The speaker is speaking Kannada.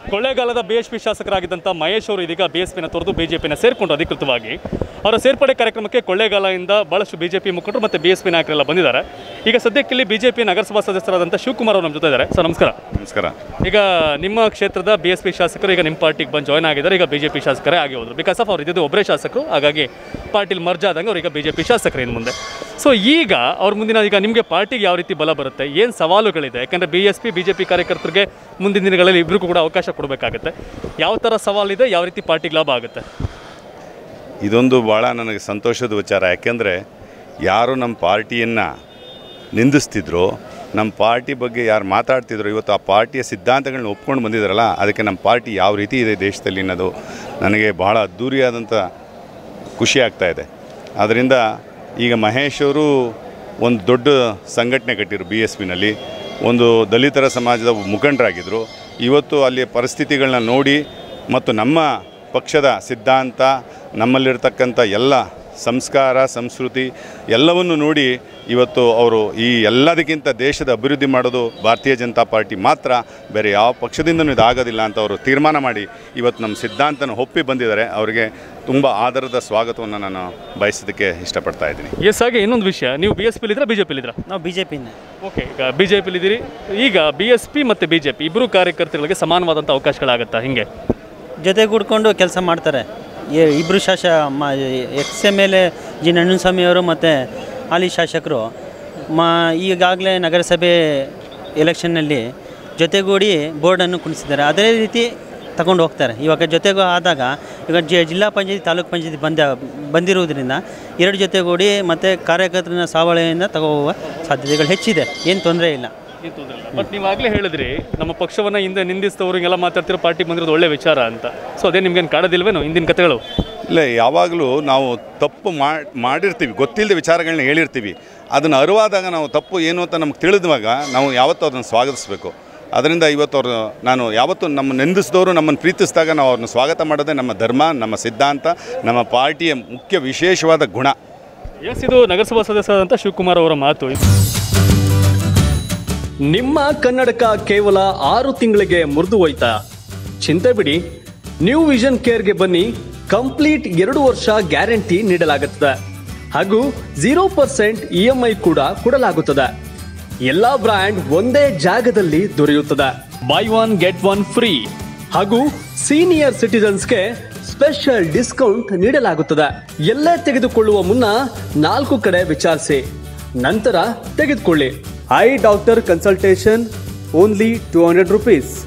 ಕೊಳ್ಳೇಗಾಲದ ಬಿ ಎಚ್ ಪಿ ಶಾಸಕರಾಗಿದ್ದಂಥ ಮಹೇಶ್ ಅವರು ಇದೀಗ ಬಿ ಎಸ್ ಪಿನ ತೊರೆದು ಬಿಜೆಪಿನ ಸೇರಿಕೊಂಡು ಅಧಿಕೃತವಾಗಿ ಅವರ ಸೇರ್ಪಡೆ ಕಾರ್ಯಕ್ರಮಕ್ಕೆ ಕೊಳ್ಳೇಗಾಲದಿಂದ ಬಹಳಷ್ಟು ಬಿಜೆಪಿ ಮುಖಂಡರು ಮತ್ತು ಬಿ ಎಸ್ ಪಿ ನಾಯಕರೆಲ್ಲ ಬಂದಿದ್ದಾರೆ ಈಗ ಸದ್ಯಕ್ಕೆ ಇಲ್ಲಿ ಬಿಜೆಪಿ ನಗರಸಭಾ ಸದಸ್ಯರಾದಂಥ ಶಿವಕುಮಾರ್ ಅವರು ನಮ್ಮ ಜೊತೆ ಇದ್ದಾರೆ ಸರ್ ನಮಸ್ಕಾರ ನಮಸ್ಕಾರ ಈಗ ನಿಮ್ಮ ಕ್ಷೇತ್ರದ ಬಿ ಎಸ್ ಪಿ ಶಾಸಕರು ಈಗ ನಿಮ್ಮ ಪಾರ್ಟಿಗೆ ಬಂದು ಜಾಯ್ನ್ ಆಗಿದ್ದಾರೆ ಈಗ ಬಿಜೆಪಿ ಶಾಸಕರೇ ಆಗಿ ಹೋದ್ರು ಬಿಕಾಸ್ ಆಫ್ ಅವ್ರು ಇದ್ದಿದ್ದು ಒಬ್ಬರೇ ಶಾಸಕರು ಹಾಗಾಗಿ ಪಾರ್ಟಿಲಿ ಮರ್ಜ್ ಆದಂಗೆ ಅವ್ರು ಈಗ ಬಿಜೆಪಿ ಶಾಸಕರು ಇನ್ನು ಮುಂದೆ ಸೊ ಈಗ ಅವ್ರ ಮುಂದಿನ ಈಗ ನಿಮಗೆ ಪಾರ್ಟಿಗೆ ಯಾವ ರೀತಿ ಬಲ ಬರುತ್ತೆ ಏನು ಸವಾಲುಗಳಿದೆ ಯಾಕಂದರೆ B S P B J P ಕಾರ್ಯಕರ್ತರಿಗೆ ಮುಂದಿನ ದಿನಗಳಲ್ಲಿ ಇಬ್ಬರಿಗೂ ಕೂಡ ಅವಕಾಶ ಕೊಡಬೇಕಾಗುತ್ತೆ ಯಾವ ಥರ ಸವಾಲಿದೆ ಯಾವ ರೀತಿ ಪಾರ್ಟಿಗೆ ಲಾಭ ಆಗುತ್ತೆ ಇದೊಂದು ಭಾಳ ನನಗೆ ಸಂತೋಷದ ವಿಚಾರ ಯಾಕೆಂದರೆ ಯಾರು ನಮ್ಮ ಪಾರ್ಟಿಯನ್ನು ನಿಂದಿಸ್ತಿದ್ರು ನಮ್ಮ ಪಾರ್ಟಿ ಬಗ್ಗೆ ಯಾರು ಮಾತಾಡ್ತಿದ್ರು ಇವತ್ತು ಆ ಪಾರ್ಟಿಯ ಸಿದ್ಧಾಂತಗಳನ್ನ ಒಪ್ಕೊಂಡು ಬಂದಿದ್ದಾರಲ್ಲ ಅದಕ್ಕೆ ನಮ್ಮ ಪಾರ್ಟಿ ಯಾವ ರೀತಿ ಇದೆ ದೇಶದಲ್ಲಿ ಅನ್ನೋದು ನನಗೆ ಭಾಳ ಅದ್ಧೂರಿಯಾದಂಥ ಖುಷಿ ಆಗ್ತಾ ಇದೆ ಆದ್ದರಿಂದ ಈಗ ಮಹೇಶ್ ಅವರು ಒಂದು ದೊಡ್ಡ ಸಂಘಟನೆ ಕಟ್ಟಿರು ಬಿ ಎಸ್ ಪಿನಲ್ಲಿ ಒಂದು ದಲಿತರ ಸಮಾಜದ ಮುಖಂಡರಾಗಿದ್ದರು ಇವತ್ತು ಅಲ್ಲಿ ಪರಿಸ್ಥಿತಿಗಳನ್ನ ನೋಡಿ ಮತ್ತು ನಮ್ಮ ಪಕ್ಷದ ಸಿದ್ಧಾಂತ ನಮ್ಮಲ್ಲಿರ್ತಕ್ಕಂಥ ಎಲ್ಲ ಸಂಸ್ಕಾರ ಸಂಸ್ಕೃತಿ ಎಲ್ಲವನ್ನು ನೋಡಿ ಇವತ್ತು ಅವರು ಈ ಎಲ್ಲದಕ್ಕಿಂತ ದೇಶದ ಅಭಿವೃದ್ಧಿ ಮಾಡೋದು ಭಾರತೀಯ ಜನತಾ ಪಾರ್ಟಿ ಮಾತ್ರ ಬೇರೆ ಯಾವ ಪಕ್ಷದಿಂದನೂ ಇದಾಗೋದಿಲ್ಲ ಅಂತ ಅವರು ತೀರ್ಮಾನ ಮಾಡಿ ಇವತ್ತು ನಮ್ಮ ಸಿದ್ಧಾಂತನ ಒಪ್ಪಿ ಬಂದಿದ್ದಾರೆ ಅವರಿಗೆ ತುಂಬ ಆಧಾರದ ಸ್ವಾಗತವನ್ನು ನಾನು ಬಯಸೋದಕ್ಕೆ ಇಷ್ಟಪಡ್ತಾ ಇದ್ದೀನಿ ಎಸ್ ಹಾಗೆ ಇನ್ನೊಂದು ವಿಷಯ ನೀವು ಬಿ ಎಸ್ ಪಿಲಿದ್ರ ಬಿ ಜೆ ಪಿಲಿದ್ರ ನಾವು ಬಿ ಜೆ ಪಿನೇ ಓಕೆ ಈಗ ಬಿ ಜೆ ಪಿಲಿದ್ದೀರಿ ಈಗ ಬಿ ಎಸ್ ಪಿ ಮತ್ತು ಬಿ ಜೆ ಪಿ ಇಬ್ಬರು ಕಾರ್ಯಕರ್ತರಿಗೆ ಸಮಾನವಾದಂಥ ಅವಕಾಶಗಳಾಗುತ್ತಾ ಹಿಂಗೆ ಜೊತೆಗೂಡ್ಕೊಂಡು ಕೆಲಸ ಮಾಡ್ತಾರೆ ಎ- ಇಬ್ರು ಶಾಸ ಮ ex M L A G ನಂಜನಸ್ವಾಮಿಯವರು ಮತ್ತು ಹಾಲಿ ಶಾಸಕರು ಮಾ ಈಗಾಗಲೇ ನಗರಸಭೆ ಎಲೆಕ್ಷನ್ನಲ್ಲಿ ಜೊತೆಗೂಡಿ ಬೋರ್ಡನ್ನು ಕುಣಿಸಿದ್ದಾರೆ ಅದೇ ರೀತಿ ತಗೊಂಡು ಹೋಗ್ತಾರೆ ಇವಾಗ ಜೊತೆಗೂ ಆದಾಗ ಈಗ ಜಿ ಜಿಲ್ಲಾ ಪಂಚಾಯತಿ ತಾಲೂಕು ಪಂಚಾಯತಿ ಬಂದ ಬಂದಿರುವುದರಿಂದ ಎರಡು ಜೊತೆಗೂಡಿ ಮತ್ತು ಕಾರ್ಯಕರ್ತರನ್ನ ಸಾವಳೆಯಿಂದ ತಗೋ ಹೋಗುವ ಸಾಧ್ಯತೆಗಳು ಹೆಚ್ಚಿದೆ ಏನು ತೊಂದರೆ ಇಲ್ಲ ಏನು ತೊಂದರೆ ಇಲ್ಲ ಬಟ್ ನೀವು ಆಗಲೇ ಹೇಳಿದ್ರಿ ನಮ್ಮ ಪಕ್ಷವನ್ನು ಹಿಂದೆ ನಿಂದಿಸಿದವ್ರಿಗೆಲ್ಲ ಮಾತಾಡ್ತಿರೋ ಪಾರ್ಟಿ ಬಂದಿರೋದು ಒಳ್ಳೆ ವಿಚಾರ ಅಂತ ಸೊ ಅದೇ ನಿಮ್ಗೇನು ಕಾಡೋದಿಲ್ವೇನೋ ಹಿಂದಿನ ಕಥೆಗಳು ಇಲ್ಲ ಯಾವಾಗಲೂ ನಾವು ತಪ್ಪು ಮಾ- ಮಾಡಿರ್ತೀವಿ ಗೊತ್ತಿಲ್ಲದ ವಿಚಾರಗಳನ್ನ ಹೇಳಿರ್ತೀವಿ ಅದನ್ನು ಅರಿವಾದಾಗ ನಾವು ತಪ್ಪು ಏನು ಅಂತ ನಮ್ಗೆ ತಿಳಿದಾಗ ನಾವು ಯಾವತ್ತೂ ಅದನ್ನು ಸ್ವಾಗತಿಸಬೇಕು ಅದರಿಂದ ಇವತ್ತು ಅವರು ನಾನು ಯಾವತ್ತೂ ನಮ್ಮ ನಿಂದಿಸಿದವರು ನಮ್ಮನ್ನು ಪ್ರೀತಿಸಿದಾಗ ನಾವು ಅವ್ರನ್ನ ಸ್ವಾಗತ ಮಾಡೋದೇ ನಮ್ಮ ಧರ್ಮ ನಮ್ಮ ಸಿದ್ಧಾಂತ ನಮ್ಮ ಪಾರ್ಟಿಯ ಮುಖ್ಯ ವಿಶೇಷವಾದ ಗುಣ ಎಸ್ ಇದು ನಗರಸಭಾ ಸದಸ್ಯರಾದಂಥ ಶಿವಕುಮಾರ್ ಅವರ ಮಾತು ನಿಮ್ಮ ಕನ್ನಡಕ ಕೇವಲ ಆರು ತಿಂಗಳಿಗೆ ಮುರಿದು ಹೋಯ್ತಾ ಚಿಂತೆ ಬಿಡಿ ನ್ಯೂ ವಿಷನ್ ಕೇರ್ಗೆ ಬನ್ನಿ ಕಂಪ್ಲೀಟ್ ಎರಡು ವರ್ಷ ಗ್ಯಾರಂಟಿ ನೀಡಲಾಗುತ್ತದೆ ಹಾಗೂ zero percent E M I ಕೂಡ ಕೊಡಲಾಗುತ್ತದೆ ಎಲ್ಲಾ ಬ್ರ್ಯಾಂಡ್ ಒಂದೇ ಜಾಗದಲ್ಲಿ ದೊರೆಯುತ್ತದೆ buy one get one free ಹಾಗೂ ಸೀನಿಯರ್ ಸಿಟಿಸನ್ಸ್ಗೆ ಸ್ಪೆಷಲ್ ಡಿಸ್ಕೌಂಟ್ ನೀಡಲಾಗುತ್ತದೆ ಎಲ್ಲೇ ತೆಗೆದುಕೊಳ್ಳುವ ಮುನ್ನ ನಾಲ್ಕು ಕಡೆ ವಿಚಾರಿಸಿ ನಂತರ ತೆಗೆದುಕೊಳ್ಳಿ eye doctor consultation only two hundred rupees